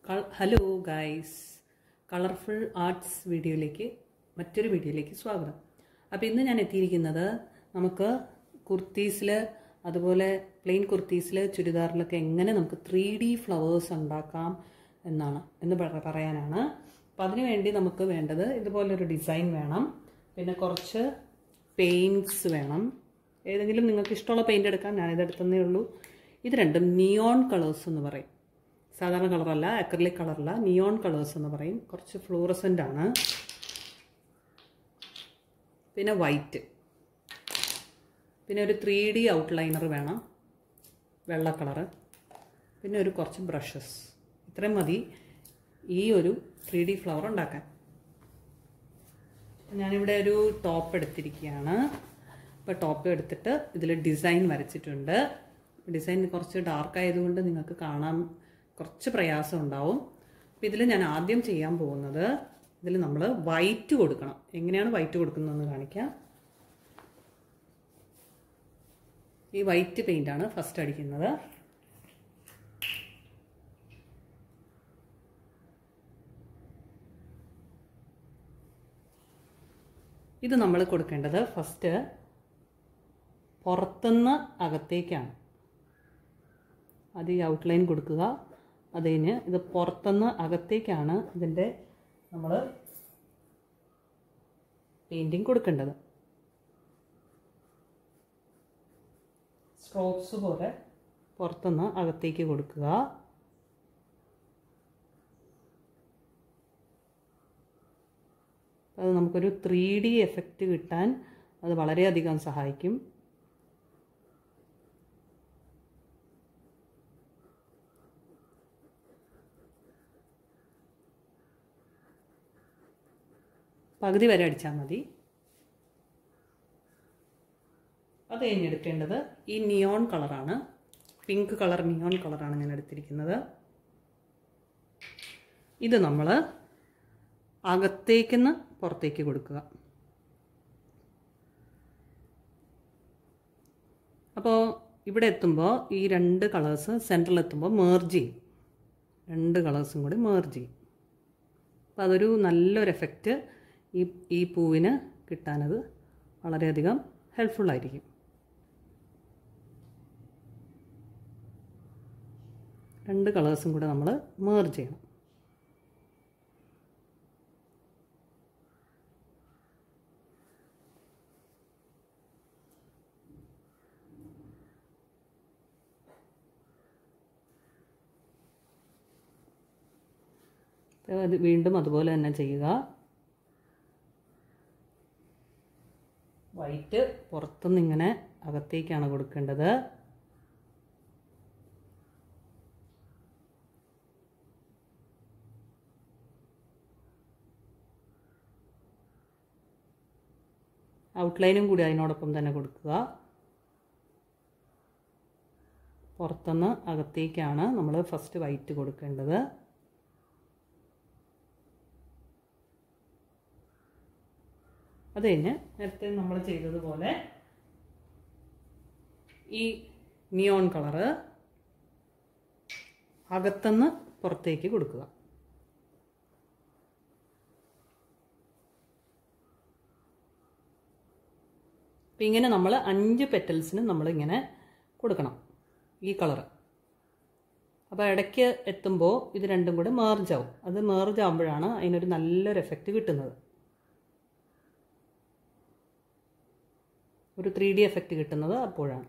കൾ- hello guys colourful arts വീഡിയോയിലേക്ക് മറ്റൊരു വീഡിയോയിലേക്ക് സ്വാഗതം അപ്പോൾ ഇന്ന് ഞാൻ എത്തിയിരിക്കുന്നത് നമുക്ക് കുർത്തീസിൽ അതുപോലെ പ്ലെയിൻ കുർത്തീസിൽ ചുരിദാറിലൊക്കെ എങ്ങനെ നമുക്ക് ത്രീ ഡി ഫ്ലവേഴ്സ് ഉണ്ടാക്കാം എന്നാണ് എന്ന് പറ- പറയാനാണ് അപ്പം അതിനുവേണ്ടി നമുക്ക് വേണ്ടത് ഇതുപോലൊരു ഡിസൈൻ വേണം പിന്നെ കുറച്ച് പെയിൻറ്റ്സ് വേണം ഏതെങ്കിലും നിങ്ങൾക്ക് ഇഷ്ടമുള്ള പെയിൻ്റ് എടുക്കാം ഞാനിത് എടുത്തതേ ഉള്ളൂ ഇത് രണ്ടും നിയോൺ കളേഴ്സ് എന്ന് പറയും സാധാരണ കളറല്ല അക്രലിക് കളറല്ല നിയോൺ കളേഴ്സ് എന്ന് പറയും കുറച്ച് ഫ്ലൂറസൻ്റ് ആണ് പിന്നെ വൈറ്റ് പിന്നെ ഒരു ത്രീ ഡി ഔട്ട്ലൈനർ വേണം വെള്ള കളറ് പിന്നെ ഒരു കുറച്ച് ബ്രഷസ് ഇത്രയും മതി ഈ ഒരു ത്രീ ഡി ഫ്ലവർ ഉണ്ടാക്കാൻ ഞാനിവിടെ ഒരു ടോപ്പ് എടുത്തിരിക്കുകയാണ് അപ്പോൾ ടോപ്പ് എടുത്തിട്ട് ഇതിൽ ഡിസൈൻ വരച്ചിട്ടുണ്ട് ഡിസൈൻ കുറച്ച് ഡാർക്ക് ആയതുകൊണ്ട് നിങ്ങൾക്ക് കാണാൻ കുറച്ച് പ്രയാസം ഉണ്ടാവും അപ്പോൾ ഇതിൽ ഞാൻ ആദ്യം ചെയ്യാൻ പോകുന്നത് ഇതിൽ നമ്മൾ വൈറ്റ് കൊടുക്കണം എങ്ങനെയാണ് വൈറ്റ് കൊടുക്കുന്നതെന്ന് കാണിക്കാം ഈ വൈറ്റ് പെയിൻ്റാണ് ഫസ്റ്റ് അടിക്കുന്നത് ഇത് നമ്മൾ കൊടുക്കേണ്ടത് ഫസ്റ്റ് പുറത്തുനിന്ന് അകത്തേക്കാണ് അത് ഈ ഔട്ട്ലൈൻ കൊടുക്കുക അത് കഴിഞ്ഞ് ഇത് പുറത്തുനിന്ന് അകത്തേക്കാണ് ഇതിൻ്റെ നമ്മൾ പെയിൻറ്റിങ് കൊടുക്കേണ്ടത് സ്ട്രോക്സ് പോലെ പുറത്തുനിന്ന് അകത്തേക്ക് കൊടുക്കുക അത് നമുക്കൊരു ത്രീ ഡി എഫക്റ്റ് കിട്ടാൻ അത് വളരെയധികം സഹായിക്കും പകുതി വരെ അടിച്ചാൽ മതി അത് കഴിഞ്ഞെടുക്കേണ്ടത് ഈ നിയോൺ കളറാണ് പിങ്ക് കളർ നിയോൺ കളറാണ് ഞാൻ എടുത്തിരിക്കുന്നത് ഇത് നമ്മൾ അകത്തേക്കുന്ന് പുറത്തേക്ക് കൊടുക്കുക അപ്പോൾ ഇവിടെ എത്തുമ്പോൾ ഈ രണ്ട് കളേഴ്സ് സെൻറ്ററിൽ എത്തുമ്പോൾ മേർജ് ചെയ്യും രണ്ട് കളേഴ്സും കൂടി മേർജ് ചെയ്യും അപ്പോൾ അതൊരു നല്ലൊരു എഫക്റ്റ് ഈ ഈ പൂവിന് കിട്ടാനത് വളരെയധികം ഹെൽപ്ഫുള്ളായിരിക്കും രണ്ട് കളേഴ്സും കൂടെ നമ്മൾ മേർജ് ചെയ്യണം അത് വീണ്ടും അതുപോലെ തന്നെ ചെയ്യുക വൈറ്റ് പുറത്തുനിന്ന് ഇങ്ങനെ അകത്തേക്കാണ് കൊടുക്കേണ്ടത് ഔട്ട്ലൈനും കൂടി അതിനോടൊപ്പം തന്നെ കൊടുക്കുക പുറത്തുനിന്ന് അകത്തേക്കാണ് നമ്മൾ ഫസ്റ്റ് വൈറ്റ് കൊടുക്കേണ്ടത് അത് കഴിഞ്ഞ് നേരത്തെ നമ്മൾ ചെയ്തതുപോലെ ഈ നിയോൺ കളറ് അകത്തുനിന്ന് പുറത്തേക്ക് കൊടുക്കുക അപ്പം ഇങ്ങനെ നമ്മൾ അഞ്ച് പെറ്റൽസിന് നമ്മളിങ്ങനെ കൊടുക്കണം ഈ കളറ് അപ്പോൾ ഇടയ്ക്ക് എത്തുമ്പോൾ ഇത് രണ്ടും കൂടെ മേർജ് ആവും അത് മേർജ് ആകുമ്പോഴാണ് അതിനൊരു നല്ലൊരു എഫക്റ്റ് കിട്ടുന്നത് ഒരു ത്രീ ഡി എഫക്റ്റ് കിട്ടുന്നത് അപ്പോഴാണ്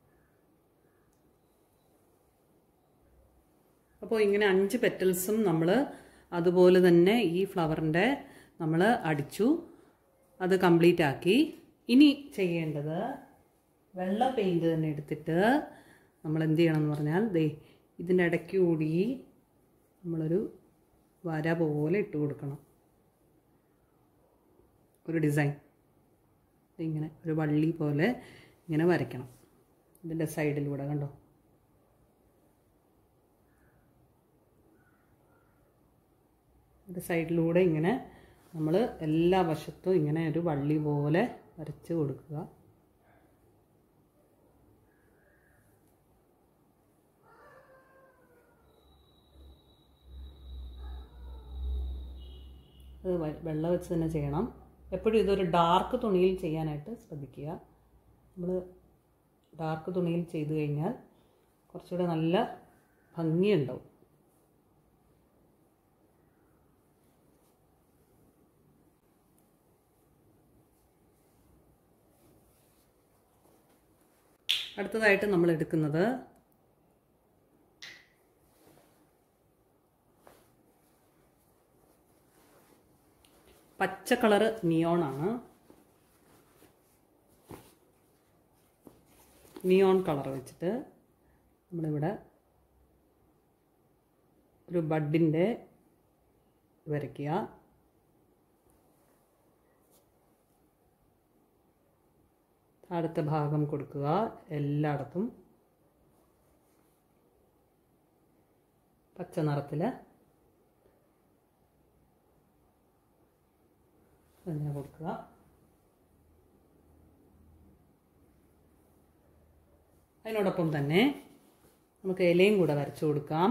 അപ്പോൾ ഇങ്ങനെ അഞ്ച് പെറ്റൽസും നമ്മൾ അതുപോലെ തന്നെ ഈ ഫ്ലവറിൻ്റെ നമ്മൾ അടിച്ചു അത് കംപ്ലീറ്റ് ആക്കി ഇനി ചെയ്യേണ്ടത് വെള്ള പെയിൻറ് തന്നെ എടുത്തിട്ട് നമ്മൾ എന്ത് ചെയ്യണം എന്ന് പറഞ്ഞാൽ ദേ ഇതിൻ്റെ ഇടയ്ക്ക് കൂടി നമ്മളൊരു വര പോലെ ഇട്ട് കൊടുക്കണം ഒരു ഡിസൈൻ ഇങ്ങനെ ഒരു വള്ളി പോലെ ഇങ്ങനെ വരയ്ക്കണം ഇതിൻ്റെ സൈഡിലൂടെ കണ്ടോ ഇതിൻ്റെ സൈഡിലൂടെ ഇങ്ങനെ നമ്മൾ എല്ലാ വശത്തും ഇങ്ങനെ ഒരു വള്ളി പോലെ വരച്ച് കൊടുക്കുക അത് വെ- വെള്ള വെച്ച് തന്നെ ചെയ്യണം എപ്പോഴും ഇതൊരു ഡാർക്ക് തുണിയിൽ ചെയ്യാനായിട്ട് ശ്രദ്ധിക്കുക നമ്മൾ ഡാർക്ക് തുണിയിൽ ചെയ്ത് കഴിഞ്ഞാൽ കുറച്ചുകൂടെ നല്ല ഭംഗിയുണ്ടാവും അടുത്തതായിട്ട് നമ്മൾ എടുക്കുന്നത് പച്ച കളറ് നിയോണാണ് നിയോൺ കളർ വെച്ചിട്ട് നമ്മളിവിടെ ഒരു ബഡിൻ്റെ വരയ്ക്കുക താഴത്തെ ഭാഗം കൊടുക്കുക എല്ലായിടത്തും പച്ച നിറത്തിൽ തന്നെ കൊടുക്കുക അതിനോടൊപ്പം തന്നെ നമുക്ക് ഇലയും കൂടെ വരച്ചു കൊടുക്കാം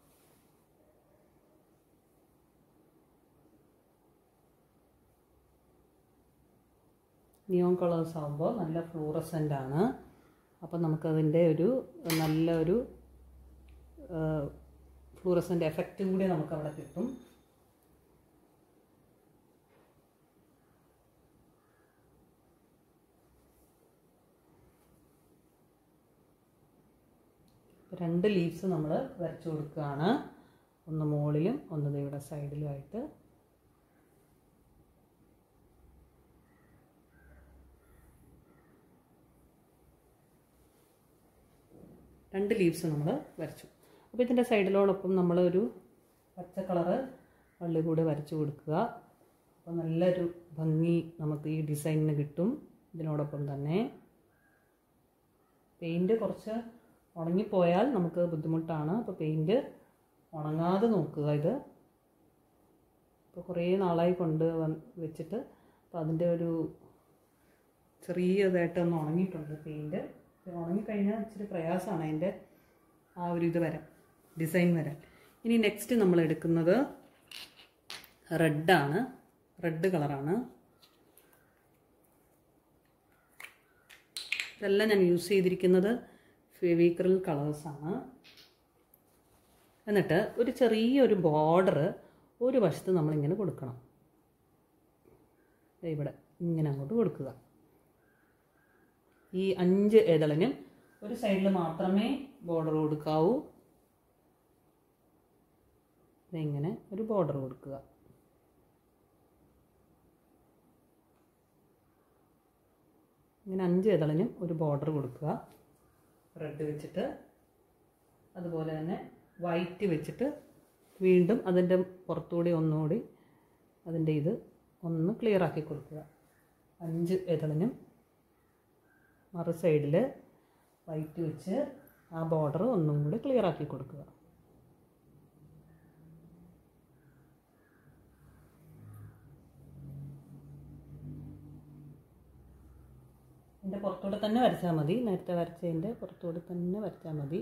നിയോൺ കളേഴ്സ് ആകുമ്പോൾ നല്ല ഫ്ലൂറസൻ്റ് ആണ് അപ്പം നമുക്കതിൻ്റെ ഒരു നല്ല ഒരു ഫ്ലൂറസൻ്റ് എഫക്റ്റും കൂടി നമുക്ക് അവിടെ കിട്ടും രണ്ട് ലീവ്സ് നമ്മൾ വരച്ചു കൊടുക്കുകയാണ് ഒന്ന് മുകളിലും ഒന്ന് ദേ ഇവിടെ സൈഡിലുമായിട്ട് രണ്ട് ലീവ്സ് നമ്മൾ വരച്ചു അപ്പോൾ ഇതിൻ്റെ സൈഡിലോടൊപ്പം നമ്മളൊരു പച്ച കളറ് വള്ളി കൂടെ വരച്ചു കൊടുക്കുക അപ്പോൾ നല്ലൊരു ഭംഗി നമുക്ക് ഈ ഡിസൈനിന് കിട്ടും ഇതിനോടൊപ്പം തന്നെ പെയിൻറ്റ് കുറച്ച് ഉണങ്ങിപ്പോയാൽ നമുക്ക് ബുദ്ധിമുട്ടാണ് അപ്പോൾ പെയിൻറ്റ് ഉണങ്ങാതെ നോക്കുക ഇത് ഇപ്പോൾ കുറേ നാളായി കൊണ്ട് വന്ന് വെച്ചിട്ട് അപ്പോൾ അതിൻ്റെ ഒരു ചെറിയതായിട്ട് ഒന്ന് ഉണങ്ങിയിട്ടുണ്ട് പെയിൻറ്റ് ഉണങ്ങിക്കഴിഞ്ഞാൽ ഇച്ചിരി പ്രയാസമാണ് അതിൻ്റെ ആ ഒരു ഇത് വരാൻ ഡിസൈൻ വരാൻ ഇനി നെക്സ്റ്റ് നമ്മൾ എടുക്കുന്നത് റെഡാണ് റെഡ് കളറാണ് ഇതെല്ലാം ഞാൻ യൂസ് ചെയ്തിരിക്കുന്നത് ഫെവിക്രിൽ കളേഴ്സാണ് എന്നിട്ട് ഒരു ചെറിയൊരു ബോർഡർ ഒരു വശത്ത് നമ്മളിങ്ങനെ കൊടുക്കണം ദേ ഇവിടെ ഇങ്ങനെ അങ്ങോട്ട് കൊടുക്കുക ഈ അഞ്ച് ഇതളിനും ഒരു സൈഡിൽ മാത്രമേ ബോർഡർ കൊടുക്കാവൂ ദേ ഇങ്ങനെ ഒരു ബോർഡർ കൊടുക്കുക ഇങ്ങനെ അഞ്ച് ഇതളിനും ഒരു ബോർഡർ കൊടുക്കുക റെഡ് വെച്ചിട്ട് അതുപോലെ തന്നെ വൈറ്റ് വെച്ചിട്ട് വീണ്ടും അതിൻ്റെ പുറത്തുകൂടി ഒന്നുകൂടി അതിൻ്റെ ഇത് ഒന്ന് ക്ലിയർ ആക്കി കൊടുക്കുക അഞ്ച് ഇതളിനും മറു സൈഡിൽ വൈറ്റ് വെച്ച് ആ ബോർഡർ ഒന്നും കൂടി ക്ലിയർ ആക്കി കൊടുക്കുക ഇതിൻ്റെ പുറത്തൂടെ തന്നെ വരച്ചാൽ മതി നേരത്തെ വരച്ചതിൻ്റെ പുറത്തൂടെ തന്നെ വരച്ചാൽ മതി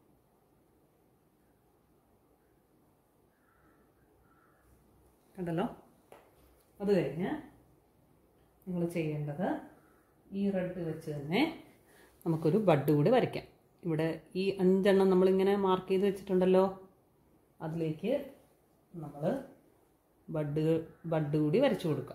കണ്ടല്ലോ അത് കഴിഞ്ഞ് നിങ്ങൾ ചെയ്യേണ്ടത് ഈ റെഡ് വെച്ച് തന്നെ നമുക്കൊരു ബഡ് കൂടി വരയ്ക്കാം ഇവിടെ ഈ അഞ്ചെണ്ണം നമ്മളിങ്ങനെ മാർക്ക് ചെയ്ത് വെച്ചിട്ടുണ്ടല്ലോ അതിലേക്ക് നമ്മൾ ബഡ് ബഡ് കൂടി വരച്ചു കൊടുക്കാം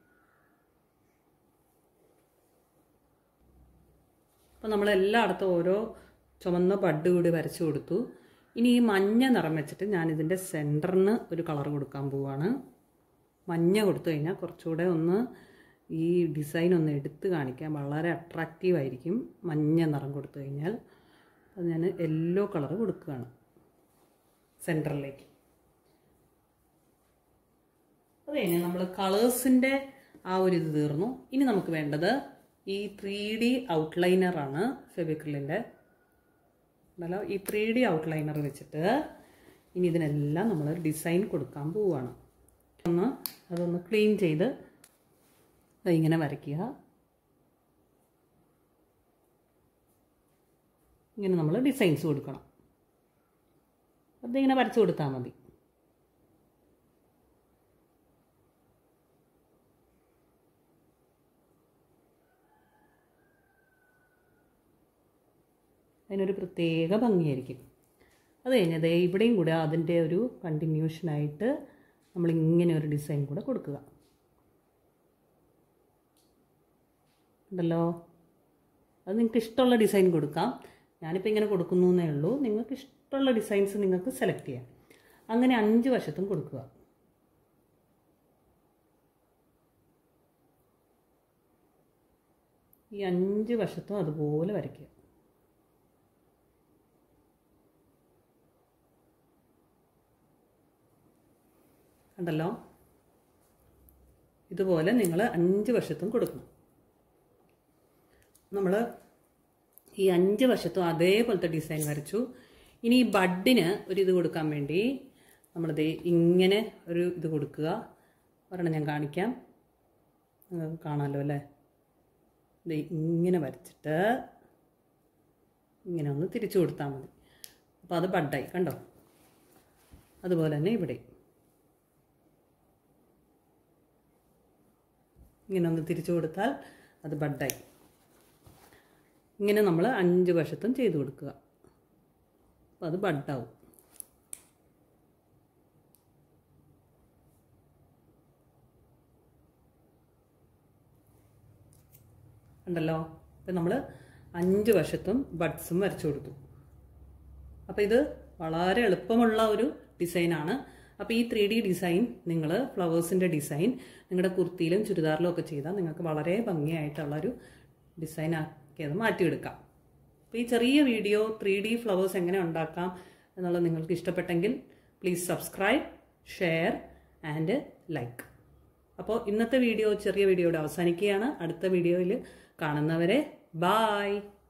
അപ്പോൾ നമ്മൾ എല്ലായിടത്തും ഓരോ ചുമന്ന ബഡ് കൂടി വരച്ചു കൊടുത്തു ഇനി ഈ മഞ്ഞ നിറം വെച്ചിട്ട് ഞാനിതിൻ്റെ സെൻറ്ററിന് ഒരു കളർ കൊടുക്കാൻ പോവാണ് മഞ്ഞ കൊടുത്തു കഴിഞ്ഞാൽ കുറച്ചുകൂടെ ഒന്ന് ഈ ഡിസൈൻ ഒന്ന് എടുത്ത് കാണിക്കാൻ വളരെ അട്രാക്റ്റീവ് ആയിരിക്കും മഞ്ഞ നിറം കൊടുത്തു കഴിഞ്ഞാൽ അത് ഞാൻ യെല്ലോ കളർ കൊടുക്കുകയാണ് സെൻറ്ററിലേക്ക് അത് കഴിഞ്ഞ് നമ്മൾ കളേഴ്സിൻ്റെ ആ ഒരു ഇത് തീർന്നു ഇനി നമുക്ക് വേണ്ടത് ഈ ത്രീ ഡി ഔട്ട്ലൈനറാണ് ഫെവിക്രിലിൻ്റെ ഉണ്ടല്ലോ ഈ ത്രീ ഡി ഔട്ട്ലൈനർ വെച്ചിട്ട് ഇനി ഇതിനെല്ലാം നമ്മൾ ഡിസൈൻ കൊടുക്കാൻ പോവുകയാണ് ഒന്ന് അതൊന്ന് ക്ലീൻ ചെയ്ത് ദാ ഇങ്ങനെ വരയ്ക്കുക ഇങ്ങനെ നമ്മൾ ഡിസൈൻസ് കൊടുക്കണം അതിങ്ങനെ വരച്ചു കൊടുത്താൽ മതി അതിനൊരു പ്രത്യേക ഭംഗിയായിരിക്കും അത് കഴിഞ്ഞത് ഇവിടെയും കൂടെ അതിൻ്റെ ഒരു കണ്ടിന്യൂഷനായിട്ട് നമ്മൾ ഇങ്ങനെ ഒരു ഡിസൈൻ കൂടെ കൊടുക്കുക ഉണ്ടല്ലോ അത് നിങ്ങൾക്ക് ഇഷ്ടമുള്ള ഡിസൈൻ കൊടുക്കാം ഞാനിപ്പോൾ ഇങ്ങനെ കൊടുക്കുന്നു എന്നേ ഉള്ളൂ നിങ്ങൾക്ക് ഇഷ്ടമുള്ള ഡിസൈൻസ് നിങ്ങൾക്ക് സെലക്ട് ചെയ്യാം അങ്ങനെ അഞ്ച് വശത്തും കൊടുക്കുക ഈ അഞ്ച് വശത്തും അതുപോലെ വരയ്ക്കുക കണ്ടല്ലോ ഇതുപോലെ നിങ്ങൾ അഞ്ച് വശത്തും കൊടുക്കണം നമ്മൾ ഈ അഞ്ച് വശത്തും അതേപോലത്തെ ഡിസൈൻ വരച്ചു ഇനി ഈ ബഡിന് ഒരു ഇത് കൊടുക്കാൻ വേണ്ടി നമ്മളിത് ഇങ്ങനെ ഒരു ഇത് കൊടുക്കുക ഒരെണ്ണം ഞാൻ കാണിക്കാം നിങ്ങൾക്ക് കാണാമല്ലോ അല്ലേ ഇത് ഇങ്ങനെ വരച്ചിട്ട് ഇങ്ങനെ ഒന്ന് തിരിച്ചു കൊടുത്താൽ മതി അപ്പോൾ അത് ബഡായി കണ്ടോ അതുപോലെ തന്നെ ഇവിടെ ഇങ്ങനെ ഒന്ന് തിരിച്ചു കൊടുത്താൽ അത് ബഡായി ഇങ്ങനെ നമ്മൾ അഞ്ച് വശത്തും ചെയ്ത് കൊടുക്കുക അപ്പോൾ അത് ബഡാവും ഉണ്ടല്ലോ ഇപ്പം നമ്മൾ അഞ്ച് വശത്തും ബഡ്സും വരച്ചു കൊടുത്തു അപ്പോൾ ഇത് വളരെ എളുപ്പമുള്ള ഒരു ഡിസൈനാണ് അപ്പോൾ ഈ ത്രീ ഡി ഡിസൈൻ നിങ്ങൾ ഫ്ലവേഴ്സിൻ്റെ ഡിസൈൻ നിങ്ങളുടെ കുർത്തിയിലും ചുരിദാറിലും ഒക്കെ ചെയ്താൽ നിങ്ങൾക്ക് വളരെ ഭംഗിയായിട്ടുള്ള ഒരു ഡിസൈൻ ആക്കിയത് മാറ്റിയെടുക്കാം അപ്പോൾ ഈ ചെറിയ വീഡിയോ ത്രീ ഡി ഫ്ലവേഴ്സ് എങ്ങനെ ഉണ്ടാക്കാം എന്നുള്ളത് നിങ്ങൾക്ക് ഇഷ്ടപ്പെട്ടെങ്കിൽ please subscribe share and like അപ്പോൾ ഇന്നത്തെ വീഡിയോ ചെറിയ വീഡിയോയുടെ അവസാനിക്കുകയാണ് അടുത്ത വീഡിയോയിൽ കാണുന്നവരെ ബായ്